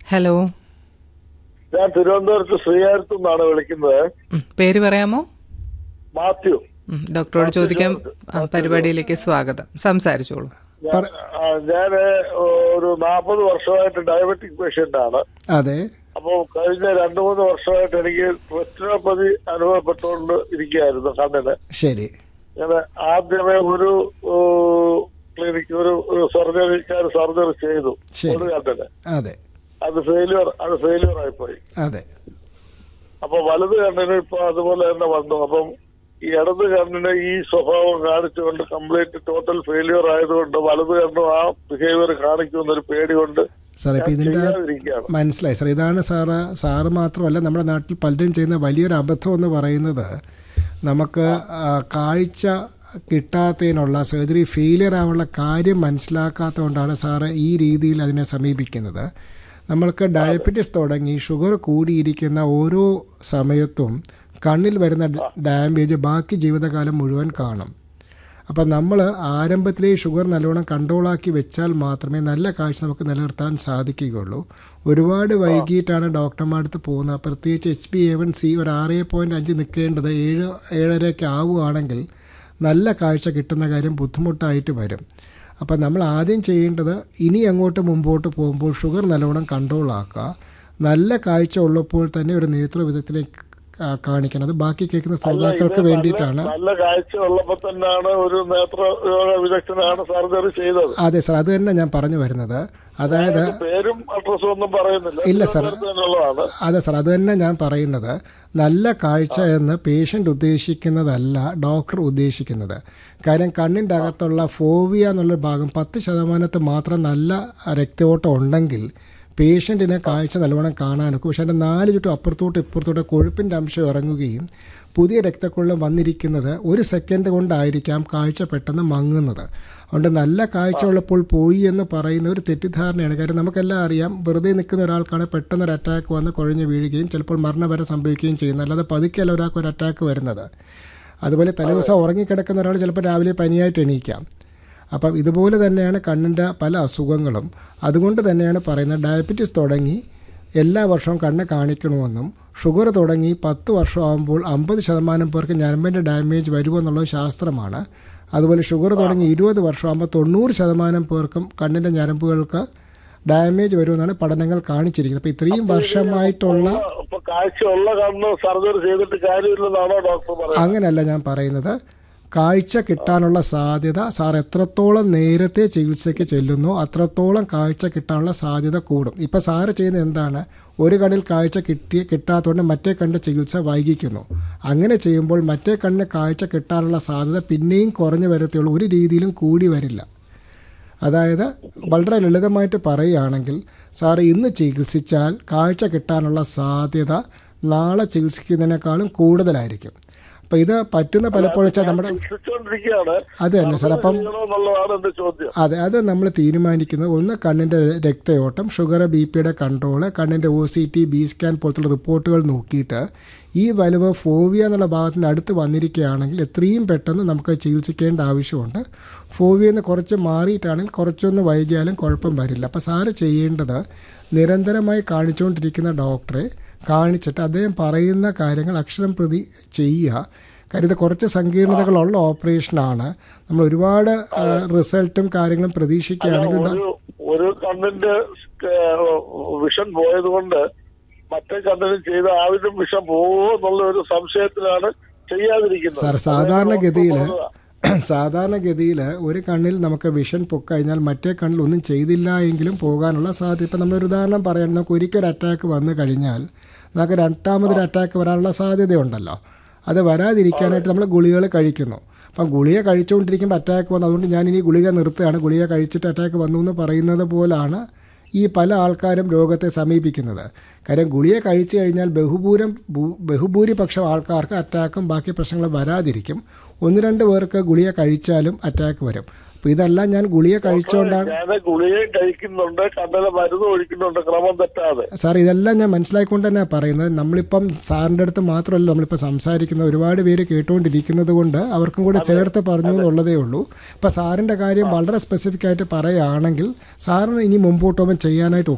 Hello ഞാൻ തിരുവനന്തപുരത്ത് ശ്രീകാര്യത്തു നിന്നാണ് വിളിക്കുന്നത് ഉം, പേര് പറയാമോ മാത്യു ഉം, ഡോക്ടറോട് ചോദിക്കാൻ ആ, പരിപാടിയിലേക്ക് സ്വാഗതം സംസാരിച്ചോളൂ ഞാൻ ഒരു നാൽപ്പത് വർഷമായിട്ട് ഡയബറ്റിക് പേഷ്യന്റ് ആണ് അതെ അപ്പോൾ കഴിഞ്ഞ രണ്ടു മൂന്ന് വർഷമായിട്ട് എനിക്ക് റെറ്റിനോപ്പതി അനുഭവപ്പെട്ടുകൊണ്ട് ഇരിക്കുകയായിരുന്നു കണ്ണിന് ശരി ഞാൻ ആദ്യമേ ഒരു ക്ലിനിക്ക് ഒരു സർജറിക്കാർ സർജറി ചെയ്തു ശരി. ഒരു കണ്ണിന് അതെ അത് ഫെയിലിയർ അത് ഫെയിലിയർ ആയിപ്പോയി അതെ അപ്പൊ വലത് കണ്ണിന് ഇപ്പൊ അതുപോലെ തന്നെ വന്നു അപ്പം ഈ ഇടത് കണ്ണിന് ഈ സ്വഭാവം കാണിച്ചുകൊണ്ട് കംപ്ലീറ്റ് ടോട്ടൽ ഫെയിലിയർ ആയതുകൊണ്ട് വലത് കണ്ണും ആ ബിഹേവിയർ കാണിക്കുമെന്നൊരു പേടി കൊണ്ട് സാർ ഇപ്പം ഞാൻ ഇതിൻ്റെ ചെയ്യാതിരിക്കുകയാണ് മനസ്സിലായി സാർ ഇതാണ് സാറ് സാറ് മാത്രമല്ല നമ്മുടെ നാട്ടിൽ പലരും ചെയ്യുന്ന വലിയൊരു അബദ്ധം എന്ന് പറയുന്നത് നമുക്ക് ആ, കാഴ്ച കിട്ടാത്തതിനുള്ള സർജറി ഫെയിലിയർ ആവാനുള്ള കാര്യം മനസ്സിലാക്കാത്തതുകൊണ്ടാണ് സാറ് ഈ രീതിയിൽ അതിനെ സമീപിക്കുന്നത് നമ്മൾക്ക് ഡയബറ്റീസ് തുടങ്ങി ഷുഗർ കൂടിയിരിക്കുന്ന ഓരോ സമയത്തും കണ്ണിൽ വരുന്ന ഡാമേജ് ബാക്കി ജീവിതകാലം മുഴുവൻ കാണും അപ്പം നമ്മൾ ആരംഭത്തിലേ ഷുഗർ നല്ലോണം കൺട്രോളാക്കി വെച്ചാൽ മാത്രമേ നല്ല കാഴ്ച നമുക്ക് നിലനിർത്താൻ സാധിക്കുകയുള്ളൂ ഒരുപാട് വൈകിട്ടാണ് ഡോക്ടർമാരുടെ അടുത്ത് പോകുന്നത് പ്രത്യേകിച്ച് H B A one C ഒരു ആറ് പോയിൻറ്റ് അഞ്ച് നിൽക്കേണ്ടത് ഏഴ് ഏഴരയൊക്കെ ആവുകയാണെങ്കിൽ നല്ല കാഴ്ച കിട്ടുന്ന കാര്യം ബുദ്ധിമുട്ടായിട്ട് വരും അപ്പം നമ്മൾ ആദ്യം ചെയ്യേണ്ടത് ഇനി അങ്ങോട്ട് മുമ്പോട്ട് പോകുമ്പോൾ ഷുഗർ നല്ലോണം കൺട്രോൾ ആക്കുക നല്ല കാഴ്ച ഉള്ളപ്പോൾ തന്നെ ഒരു നേതൃവിധത്തിലേക്ക് കാ- കാണിക്കണം അത് ബാക്കി കേൾക്കുന്ന ശ്രോതാക്കൾക്ക് വേണ്ടിയിട്ടാണ് നല്ല കാഴ്ച ഉള്ളപ്പോ തന്നെയാണ് ഒരു നേത്ര രോഗ വിദഗ്ധനാണ് സർജറി ചെയ്തത് അതെ സാർ അത് തന്നെ ഞാൻ പറഞ്ഞു വരുന്നത് അതായത് പേരും അഡ്രസ്സും ഒന്നും പറയുന്നില്ല ഇല്ല സാർ. തിരുവനന്തപുരത്ത് തന്നെയുള്ളതാണ് അതെ സാർ അത് തന്നെ ഞാൻ പറയുന്നത് നല്ല കാഴ്ച എന്ന് പേഷ്യൻ്റ് ഉദ്ദേശിക്കുന്നതല്ല ഡോക്ടർ ഉദ്ദേശിക്കുന്നത് കാര്യം കണ്ണിൻ്റെ അകത്തുള്ള ഫോവിയ എന്നുള്ള ഭാഗം പത്ത് ശതമാനത്ത് മാത്രം നല്ല രക്തയോട്ടം ഉണ്ടെങ്കിൽ പേഷ്യൻറ്റിനെ കാഴ്ച നല്ലവണ്ണം കാണാനൊക്കെ പക്ഷേ അതിൻ്റെ നാല് ചുറ്റും അപ്പുറത്തോട്ട് ഇപ്പുറത്തോട്ട് കൊഴുപ്പിൻ്റെ അംശം ഇറങ്ങുകയും പുതിയ രക്തക്കൊള്ളം വന്നിരിക്കുന്നത് ഒരു സെക്കൻഡ് കൊണ്ടായിരിക്കാം കാഴ്ച പെട്ടെന്ന് മങ്ങുന്നത് അതുകൊണ്ട് നല്ല കാഴ്ച ഉള്ളപ്പോൾ പോയി എന്ന് പറയുന്ന ഒരു തെറ്റിദ്ധാരണയാണ് കാര്യം നമുക്കെല്ലാം അറിയാം വെറുതെ നിൽക്കുന്ന ഒരാൾക്കാണ് പെട്ടെന്ന് ഒരു അറ്റാക്ക് വന്ന് കുഴഞ്ഞു വീഴുകയും ചിലപ്പോൾ മരണം വരെ സംഭവിക്കുകയും ചെയ്യുന്നത് അല്ലാതെ പതുക്കെയല്ല ഒരാൾക്ക് ഒരു അറ്റാക്ക് വരുന്നത് അതുപോലെ തലേദിവസം ഉറങ്ങിക്കിടക്കുന്ന ഒരാൾ ചിലപ്പോൾ രാവിലെ പനിയായിട്ട് എണീക്കാം അപ്പം ഇതുപോലെ തന്നെയാണ് കണ്ണിൻ്റെ പല അസുഖങ്ങളും അതുകൊണ്ട് തന്നെയാണ് പറയുന്നത് ഡയബറ്റീസ് തുടങ്ങി എല്ലാ വർഷവും കണ്ണ് കാണിക്കണമെന്നും ഷുഗർ തുടങ്ങി പത്ത് വർഷമാകുമ്പോൾ അമ്പത് ശതമാനം പേർക്ക് ഞരമ്പിൻ്റെ ഡാമേജ് വരുമെന്നുള്ളത് ശാസ്ത്രമാണ് അതുപോലെ ഷുഗർ തുടങ്ങി ഇരുപത് വർഷമാകുമ്പോൾ തൊണ്ണൂറ് ശതമാനം പേർക്കും കണ്ണിൻ്റെ ഞരമ്പുകൾക്ക് ഡാമേജ് വരുമെന്നാണ് പഠനങ്ങൾ കാണിച്ചിരിക്കുന്നത് അപ്പോൾ ഇത്രയും വർഷമായിട്ടുള്ള ഇപ്പൊ കാഴ്ചയുള്ള കണ്ണ് സർജറി ചെയ്തിട്ട് കാര്യമില്ലെന്നാണോ ഡോക്ടർ പറയുന്നത് അങ്ങനെയല്ല ഞാൻ പറയുന്നത് കാഴ്ച കിട്ടാനുള്ള സാധ്യത സാർ എത്രത്തോളം നേരത്തെ ചികിത്സയ്ക്ക് ചെല്ലുന്നോ അത്രത്തോളം കാഴ്ച കിട്ടാനുള്ള സാധ്യത കൂടും ഇപ്പം സാറ് ചെയ്യുന്നത് എന്താണ് ഒരു കണ്ണിൽ കാഴ്ച കിട്ടി കിട്ടാത്തതുകൊണ്ട് മറ്റേ കണ്ണിൻ്റെ ചികിത്സ വൈകിക്കുന്നു അങ്ങനെ ചെയ്യുമ്പോൾ മറ്റേ കണ്ണിന് കാഴ്ച കിട്ടാനുള്ള സാധ്യത പിന്നെയും കുറഞ്ഞു വരത്തുള്ളൂ ഒരു രീതിയിലും കൂടി വരില്ല അതായത് വളരെ ലളിതമായിട്ട് പറയുകയാണെങ്കിൽ സാറ് ഇന്ന് ചികിത്സിച്ചാൽ കാഴ്ച കിട്ടാനുള്ള സാധ്യത നാളെ ചികിത്സിക്കുന്നതിനേക്കാളും കൂടുതലായിരിക്കും അപ്പം ഇത് പറ്റുന്ന പലപ്പോഴും വെച്ചാൽ നമ്മുടെ ചികിത്സിച്ചുകൊണ്ടിരിക്കുകയാണ് അത് തന്നെ സാർ അപ്പം ചെയ്യണമെന്നുള്ളതാണ് എന്റെ ചോദ്യം അതെ അത് നമ്മൾ തീരുമാനിക്കുന്നത് ഒന്ന് കണ്ണിൻ്റെ രക്തയോട്ടം ഷുഗർ ബി പിയുടെ കൺട്രോള് കണ്ണിൻ്റെ O C T B scan പോലത്തുള്ള റിപ്പോർട്ടുകൾ നോക്കിയിട്ട് ഈ വലിവ് ഫോവിയ എന്നുള്ള ഭാഗത്തിൻ്റെ അടുത്ത് വന്നിരിക്കുകയാണെങ്കിൽ എത്രയും പെട്ടെന്ന് നമുക്ക് ചികിത്സിക്കേണ്ട ആവശ്യമുണ്ട് ഫോവിയ എന്ന് കുറച്ച് മാറിയിട്ടാണെങ്കിൽ കുറച്ചൊന്ന് വൈകിയാലും കുഴപ്പം വരില്ല അപ്പോൾ സാറ് ചെയ്യേണ്ടത് നിരന്തരമായി കാണിച്ചുകൊണ്ടിരിക്കുന്ന ഡോക്ടറെ കാണിച്ചിട്ട് അദ്ദേഹം പറയുന്ന കാര്യങ്ങൾ അക്ഷരം പ്രതി ചെയ്യുക കാര്യം ഇത് കുറച്ച് സങ്കീർണതകളുള്ള ഓപ്പറേഷനാണ് നമ്മൾ ഒരുപാട് ആ, റിസൾട്ടും കാര്യങ്ങളും പ്രതീക്ഷിക്കുകയാണെങ്കിൽ ഡോ- ഒരു ഒരു കണ്ണിന്റെ വിഷൻ പോയത് കൊണ്ട് മറ്റേ കണ്ണിന് ചെയ്ത ആവശ്യം വിഷം പോവോ എന്നുള്ള ഒരു സംശയത്തിലാണ് ചെയ്യാതിരിക്കുന്നത് സാർ സാധാരണഗതിയിൽ സാധാരണഗതിയിൽ ഒരു കണ്ണിൽ നമുക്ക് വിഷൻ പൊക്കഴിഞ്ഞാൽ മറ്റേ കണ്ണിൽ ഒന്നും ചെയ്തില്ല എങ്കിലും പോകാനുള്ള സാധ്യത ഇപ്പം നമ്മളൊരു ഉദാഹരണം പറയാൻ നമുക്ക് ഒരിക്കൽ അറ്റാക്ക് വന്നു കഴിഞ്ഞാൽ നമുക്ക് രണ്ടാമതൊരു അറ്റാക്ക് വരാനുള്ള സാധ്യതയുണ്ടല്ലോ അത് വരാതിരിക്കാനായിട്ട് നമ്മൾ ഗുളികകൾ കഴിക്കുന്നു അപ്പം ഗുളിക കഴിച്ചുകൊണ്ടിരിക്കുമ്പോൾ അറ്റാക്ക് വന്നു അതുകൊണ്ട് ഞാൻ ഇനി ഗുളിക നിർത്തുകയാണ് ഗുളിക കഴിച്ചിട്ട് അറ്റാക്ക് വന്നു എന്ന് പറയുന്നത് പോലാണ് ഈ പല ആൾക്കാരും രോഗത്തെ സമീപിക്കുന്നത് കാര്യം ഗുളിക കഴിച്ചു കഴിഞ്ഞാൽ ബഹുഭൂരം ഭൂ- ബഹുഭൂരിപക്ഷം ആൾക്കാർക്ക് അറ്റാക്കും ബാക്കി പ്രശ്നങ്ങളും വരാതിരിക്കും ഒന്ന് രണ്ട് പേർക്ക് ഗുളിക കഴിച്ചാലും അറ്റാക്ക് വരും അപ്പോൾ ഇതെല്ലാം ഞാൻ ഗുളിക കഴിച്ചുകൊണ്ടാണ് ഞാൻ ഗുളികയും കഴിക്കുന്നുണ്ട് കണ്ണിലെ മരുന്ന് ഒഴിക്കുന്നുണ്ട് ക്രമം തെറ്റാതെ സാർ ഇതെല്ലാം ഞാൻ മനസ്സിലാക്കിക്കൊണ്ട് തന്നെ പറയുന്നത് നമ്മളിപ്പം സാറിൻ്റെ അടുത്ത് മാത്രമല്ല നമ്മളിപ്പോൾ സംസാരിക്കുന്ന ഒരുപാട് പേര് കേട്ടുകൊണ്ടിരിക്കുന്നത് കൊണ്ട് അവർക്കും കൂടെ ചേർത്ത് പറഞ്ഞു എന്നുള്ളതേ ഉള്ളൂ ഇപ്പം സാറിൻ്റെ കാര്യം വളരെ സ്പെസിഫിക് ആയിട്ട് പറയുകയാണെങ്കിൽ സാറിന് ഇനി മുമ്പോട്ട് പോകുമ്പോൾ ചെയ്യാനായിട്ട്